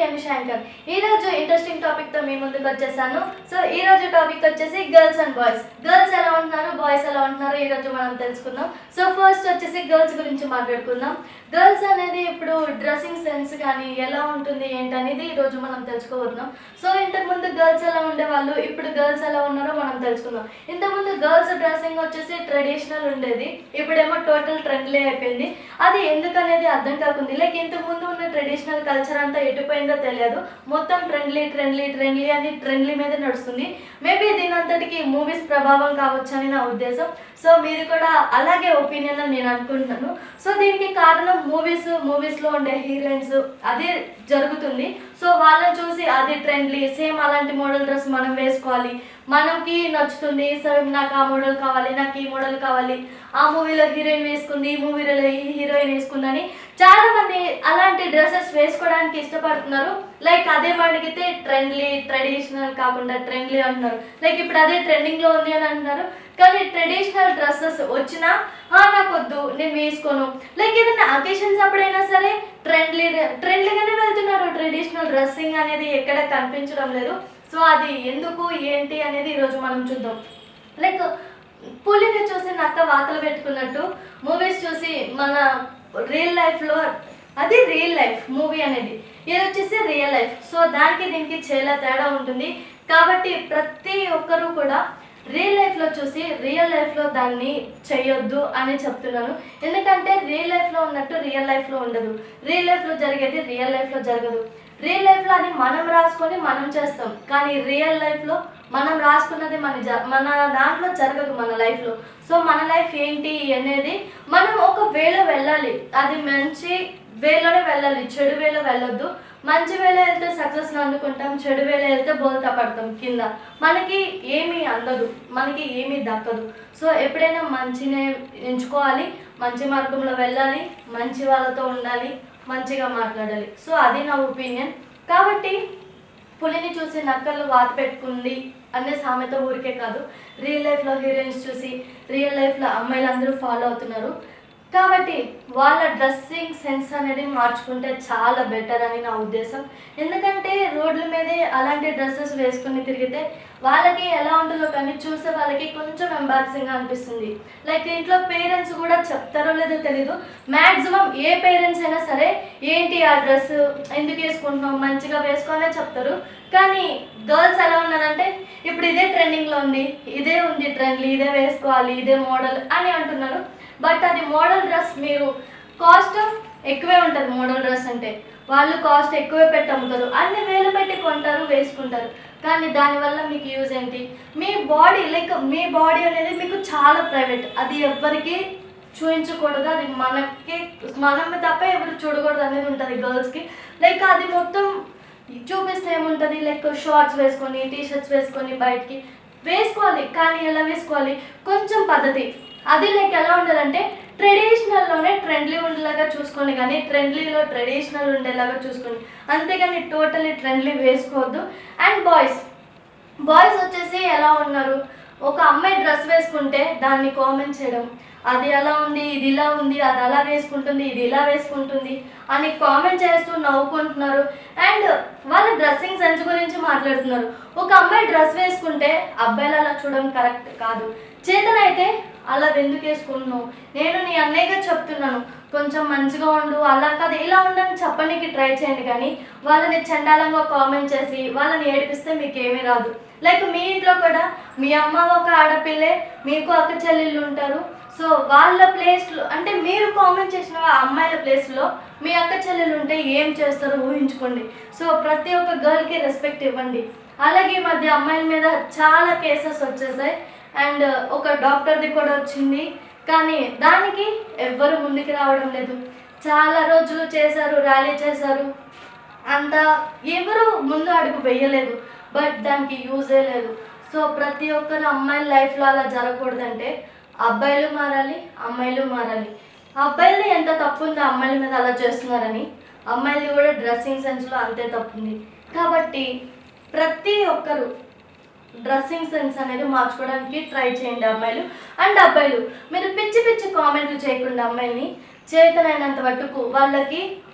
నేను శంకర్ ఈ రోజు ఇంట్రెస్టింగ్ టాపిక్ తో మీ ముందుకు వచ్చేసాను సో ఈ రోజు టాపిక్ వచ్చేసి గర్ల్స్ అండ్ బాయ్స్ గర్ల్స్ ఎలా ఉంటున్నారు బాయ్స్ ఎలా ఉంటున్నారు ఈ రోజు మనం తెలుసుకుందాం సో ఫస్ట్ వచ్చేసి గర్ల్స్ గురించి మాట్లాడుకుందాం గర్ల్స్ అనేది ఇప్పుడు డ్రెస్సింగ్ సెన్స్ కానీ ఎలా ఉంటుంది ఏంటనేది ఈ రోజు మనం తెలుసుకోబోతున్నాం సో ఇంతకు ముందు గర్ల్స్ ఎలా ఉండేవాళ్ళు ఇప్పుడు గర్ల్స్ ఎలా ఉన్నారో మనం తెలుసుకుందాం ఇంతకుముందు గర్ల్స్ డ్రెస్సింగ్ వచ్చేసి ట్రెడిషనల్ ఉండేది ఇప్పుడేమో టోటల్ ట్రెండ్లీ అయిపోయింది అది ఎందుకనేది అర్థం కాకుంది లైక్ ఇంతకు ముందు ఉన్న ట్రెడిషనల్ కల్చర్ అంతా ఎటుపోయిందో తెలియదు మొత్తం ట్రెండ్లీ ట్రెండ్లీ ట్రెండ్లీ అని ట్రెండ్లీ మీద నడుస్తుంది మేబీ దీని అంతటికి మూవీస్ ప్రభావం కావచ్చు అని నా ఉద్దేశం సో మీది కూడా అలాగే ఒపీనియన్ అని నేను అనుకుంటున్నాను సో దీనికి కారణం మూవీస్ మూవీస్లో ఉండే హీరోయిన్స్ అదే జరుగుతుంది సో వాళ్ళని చూసి అది ట్రెండ్లీ సేమ్ అలాంటి మోడల్ డ్రెస్ మనం వేసుకోవాలి మనకి నచ్చుతుంది సో నాకు ఆ మోడల్ కావాలి నాకు ఈ మోడల్ కావాలి ఆ మూవీలో హీరోయిన్ వేసుకుంది ఈ మూవీలో ఈ హీరోయిన్ వేసుకుందని చాలా మంది అలాంటి డ్రెస్సెస్ వేసుకోవడానికి ఇష్టపడుతున్నారు లైక్ అదే అడిగితే ట్రెండ్లీ ట్రెడిషనల్ కాకుండా ట్రెండ్లీ అంటున్నారు లైక్ ఇప్పుడు అదే ట్రెండింగ్ లో ఉంది అని అంటున్నారు కానీ ట్రెడిషనల్ డ్రెస్సెస్ వచ్చినా "ఆ, నాకు వద్దు నేను వేసుకోను లైక్ ఏదైనా అకేషన్స్ అప్పుడైనా సరే ట్రెండ్లీ ట్రెండ్లీగానే వెళ్తున్నారు ట్రెడిషనల్ డ్రెస్సింగ్ అనేది ఎక్కడ కనిపించడం లేదు సో అది ఎందుకు ఏంటి అనేది ఈరోజు మనం చూద్దాం లైక్ పులిని చూసి నక్క వాతలు పెట్టుకున్నట్టు మూవీస్ చూసి మన రియల్ లైఫ్లో అది రియల్ లైఫ్ మూవీ అనేది ఇది వచ్చేసి రియల్ లైఫ్ సో దానికి దీనికి చాలా తేడా ఉంటుంది కాబట్టి ప్రతి ఒక్కరూ కూడా రియల్ లైఫ్లో చూసి రియల్ లైఫ్లో దాన్ని చేయొద్దు అని చెప్తున్నాను ఎందుకంటే రియల్ లైఫ్లో ఉన్నట్టు రియల్ లైఫ్లో ఉండదు రియల్ లైఫ్లో జరిగేది రియల్ లైఫ్లో జరగదు రియల్ లైఫ్లో అది మనం రాసుకొని మనం చేస్తాం కానీ రియల్ లైఫ్లో మనం రాసుకున్నది మన జ మన దాంట్లో జరగదు మన లైఫ్లో సో మన లైఫ్ ఏంటి అనేది మనం ఒక వేలో వెళ్ళాలి అది మంచి వేలోనే వెళ్ళాలి చెడు వేలో వెళ్ళొద్దు మంచి వేలో వెళ్తే సక్సెస్ అందుకుంటాం చెడు వేలో వెళ్తే బోల్తా పడతాం కింద మనకి ఏమీ అందదు మనకి ఏమీ దక్కదు సో ఎప్పుడైనా మంచినే ఎంచుకోవాలి మంచి మార్గంలో వెళ్ళాలి మంచి వాళ్ళతో ఉండాలి మంచిగా మాట్లాడాలి సో అది నా ఒపీనియన్ కాబట్టి పులిని చూసి నక్కలు వాత పెట్టుకుంది అనే సామెత ఊరికే కాదు రియల్ లైఫ్లో హీరోయిన్స్ చూసి రియల్ లైఫ్లో అమ్మాయిలు అందరూ ఫాలో అవుతున్నారు కాబట్టి వాళ్ళ డ్రెస్సింగ్ సెన్స్ అనేది మార్చుకుంటే చాలా బెటర్ అని నా ఉద్దేశం ఎందుకంటే రోడ్ల మీదే అలాంటి డ్రెస్సెస్ వేసుకుని తిరిగితే వాళ్ళకి ఎలా ఉంటుందో కానీ చూసే వాళ్ళకి కొంచెం ఎంబారసింగ్గా అనిపిస్తుంది లైక్ ఇంట్లో పేరెంట్స్ కూడా చెప్తారో లేదో తెలీదు మ్యాక్సిమం ఏ పేరెంట్స్ అయినా సరే ఏంటి ఆ డ్రెస్ ఎందుకు వేసుకుంటున్నాం మంచిగా వేసుకోనే చెప్తారు కానీ గర్ల్స్ ఎలా ఉన్నారంటే ఇప్పుడు ఇదే ట్రెండింగ్లో ఉంది ఇదే ఉంది ట్రెండ్లీ ఇదే వేసుకోవాలి ఇదే మోడల్ అని అంటున్నారు బట్ అది మోడల్ డ్రెస్ మీరు కాస్ట్ ఎక్కువే ఉంటుంది మోడల్ డ్రెస్ అంటే వాళ్ళు కాస్ట్ ఎక్కువే పెట్టి అమ్ముతారు అన్ని వేలు పెట్టి కొంటారు వేసుకుంటారు కానీ దానివల్ల మీకు యూజ్ ఏంటి మీ బాడీ లైక్ మీ బాడీ అనేది మీకు చాలా ప్రైవేట్ అది ఎవ్వరికి చూపించకూడదు అది మనకి మనం తప్ప ఎవరు చూడకూడదు అనేది ఉంటుంది గర్ల్స్కి లైక్ అది మొత్తం చూపిస్తే ఏముంటుంది లైక్ షార్ట్స్ వేసుకొని టీ షర్ట్స్ వేసుకొని బయటికి వేసుకోవాలి కానీ ఎలా వేసుకోవాలి కొంచెం పద్ధతి అది లైక్ ఎలా ఉండాలంటే ట్రెడిషనల్లోనే ట్రెండ్లీ ఉండేలాగా చూసుకోండి కానీ ట్రెండ్లీలో ట్రెడిషనల్ ఉండేలాగా చూసుకోండి అంతేగాని టోటలీ ట్రెండ్లీ వేసుకోవద్దు అండ్ బాయ్స్ బాయ్స్ వచ్చేసి ఎలా ఉన్నారు ఒక అమ్మాయి డ్రెస్ వేసుకుంటే దాన్ని కామెంట్ చేయడం అది ఎలా ఉంది ఇది ఇలా ఉంది అది అలా వేసుకుంటుంది ఇది ఇలా వేసుకుంటుంది అని కామెంట్ చేస్తూ నవ్వుకుంటున్నారు అండ్ వాళ్ళ డ్రెస్సింగ్ సెన్స్ గురించి మాట్లాడుతున్నారు ఒక అమ్మాయి డ్రెస్ వేసుకుంటే అబ్బాయిలు అలా చూడడం కరెక్ట్ కాదు చేతన అయితే అలా ఎందుకు వేసుకుంటున్నావు నేను నీ అన్నయ్యగా చెప్తున్నాను కొంచెం మంచిగా ఉండు అలా కాదు ఇలా ఉండని చెప్పడానికి ట్రై చేయండి కానీ వాళ్ళని చండాలంగా కామెంట్ చేసి వాళ్ళని ఏడిపిస్తే మీకు ఏమీ రాదు లైక్ మీ ఇంట్లో కూడా మీ అమ్మ ఒక ఆడపిల్లే మీకు అక్క చెల్లెళ్ళు ఉంటారు సో వాళ్ళ ప్లేస్లో అంటే మీరు కామెంట్ చేసిన ఆ అమ్మాయిల ప్లేస్లో మీ అక్క చెల్లెలు ఉంటే ఏం చేస్తారో ఊహించుకోండి సో ప్రతి ఒక్క గర్ల్కి రెస్పెక్ట్ ఇవ్వండి అలాగే ఈ మధ్య అమ్మాయిల మీద చాలా కేసెస్ వచ్చేసాయి అండ్ ఒక డాక్టర్ది కూడా వచ్చింది కానీ దానికి ఎవ్వరు ముందుకు రావడం లేదు చాలా రోజులు చేశారు ర్యాలీ చేశారు అంత ఎవరు ముందు అడుగు వేయలేదు బట్ దానికి యూజే లేదు సో ప్రతి ఒక్కరు అమ్మాయిల లైఫ్లో అలా జరగకూడదంటే అబ్బాయిలు మారాలి అమ్మాయిలు మారాలి అబ్బాయిలు ఎంత తప్పు ఉందో అమ్మాయిల మీద అలా చేస్తున్నారని అమ్మాయిలు కూడా డ్రెస్సింగ్ సెన్స్లో అంతే తప్పుంది కాబట్టి ప్రతి ఒక్కరు డ్రెస్సింగ్ సెన్స్ అనేది మార్చుకోవడానికి ట్రై చేయండి అమ్మాయిలు అండ్ అబ్బాయిలు మీరు పిచ్చి పిచ్చి కామెంట్లు చేయకుండా అమ్మాయిని చేతనైనంత మట్టుకు వాళ్ళకి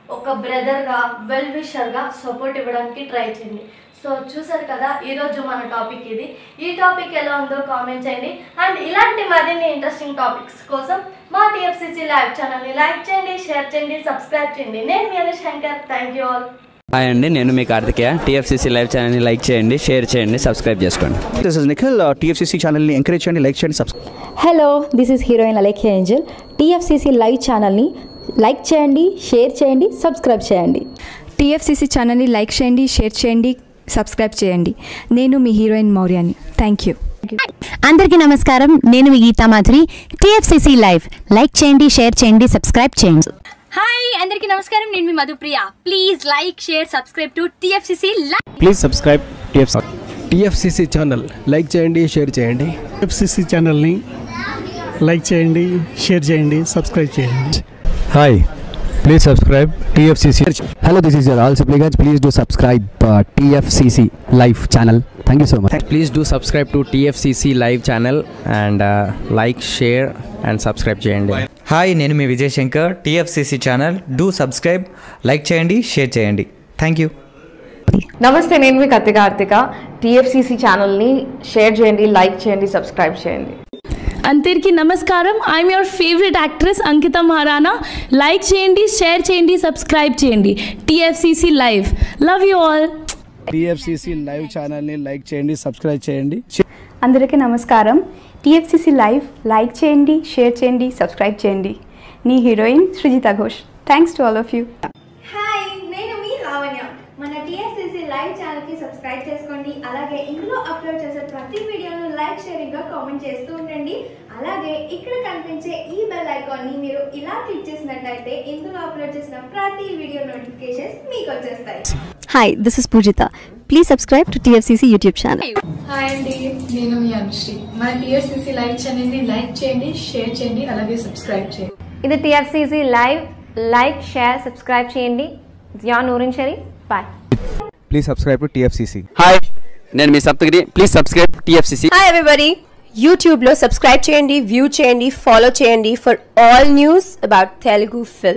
ఒక బ్రదర్గా వెల్ విషర్గా సపోర్ట్ ఇవ్వడానికి ట్రై చేయండి సో చూసారు కదా ఈరోజు మన టాపిక్ ఇది ఈ టాపిక్ ఎలా ఉందో కామెంట్ చేయండి అండ్ ఇలాంటి మరిన్ని ఇంట్రెస్టింగ్ టాపిక్స్ కోసం మా టీఎఫ్సిసి లైవ్ ఛానల్ని లైక్ చేయండి షేర్ చేయండి సబ్స్క్రైబ్ చేయండి నేను మీ Anush Shankar thank you all hi అండి నేను మీ కార్తికేయ టీఎఫ్సీసీ లైవ్ ఛానల్ని లైక్ చేయండి షేర్ చేయండి సబ్స్క్రైబ్ చేసుకోండి దిస్ ఇస్ నిఖిల్ టీఎఫ్సీసీ ఛానల్ని ఎంకరేజ్ చేయండి లైక్ చేయండి subscribe hello this is heroine Alekhya angel TFCC live ఛానల్ని లైక్ చేయండి షేర్ చేయండి సబ్స్క్రైబ్ చేయండి టీఎఫ్సీసీ ఛానల్ని లైక్ చేయండి షేర్ చేయండి సబ్స్క్రైబ్ చేయండి నేను మీ హీరోయిన్ మౌర్యాని థ్యాంక్ యూ అందరికీ నమస్కారం నేను మీ Geetha Madhuri TFCC live like చేయండి షేర్ చేయండి సబ్స్క్రైబ్ చేయండి హాయ్ అందరికీ నమస్కారం నేను మీ Madhupriya please like share subscribe to TFCC live please subscribe TFC TFCC channel like చేయండి షేర్ చేయండి ఎఫ్సిసి ఛానల్ని లైక్ చేయండి షేర్ చేయండి సబ్స్క్రైబ్ చేయండి hi please subscribe TFCC hello this is your ఆల్ Sipligunj please do subscribe TFCC live channel thank you so much please do subscribe to TFCC live channel and like share and subscribe చేయండి hi నేను మీ Vijay Shankar TFCC channel do subscribe like చేయండి share చేయండి thank you నమస్తే నేను మీ Kathi Karthika TFCC ఛానల్ని share చేయండి లైక్ చేయండి సబ్స్క్రైబ్ చేయండి అందరికీ నమస్కారం I'm your favourite actress Ankita Maharana like చేయండి షేర్ చేయండి సబ్స్క్రైబ్ చేయండి TFCC live love you all TFCC live ఛానల్ని లైక్ చేయండి సబ్స్క్రైబ్ చేయండి అందరికీ నమస్కారం టీఎఫ్సీసీ లైవ్ లైక్ చేయండి షేర్ చేయండి సబ్స్క్రైబ్ చేయండి నీ heroine Srijita Ghosh thanks to all of you hi నేను మీ లావణ్య మన టీఎస్సీసీ లైవ్ ఛానల్కి సబ్స్క్రైబ్ చేసుకోండి అలాగే ఇందులో అప్లోడ్ చేసే ప్రతి వీడియోను లైక్ షేరింగ్గా కామెంట్ చేస్తూ ఉండండి అలాగే ఇక్కడ కనిపించే ఈ బెల్ ఐకాన్ని మీరు ఇలా క్లిక్ చేసినట్లయితే ఇందులో అప్లోడ్ చేసిన ప్రతి వీడియో నోటిఫికేషన్స్ మీకు వచ్చేస్తాయి hi this is Pujitha please subscribe to TFCC YouTube channel hi అండి నేను మీ అనుశ్రీ మన టీఎఫ్సిసి లైవ్ ఛానల్ని లైక్ చేయండి షేర్ చేయండి అలాగే సబ్స్క్రైబ్ చేయండి ఇది TFCC live like share subscribe చేయండి Zia Noorin Shari bye please subscribe to TFCC hi నేను మీ Saptagiri please subscribe TFCC hi everybody యూట్యూబ్లో సబ్స్క్రైబ్ చేయండి వ్యూ చేయండి ఫాలో చేయండి for all news about Telugu film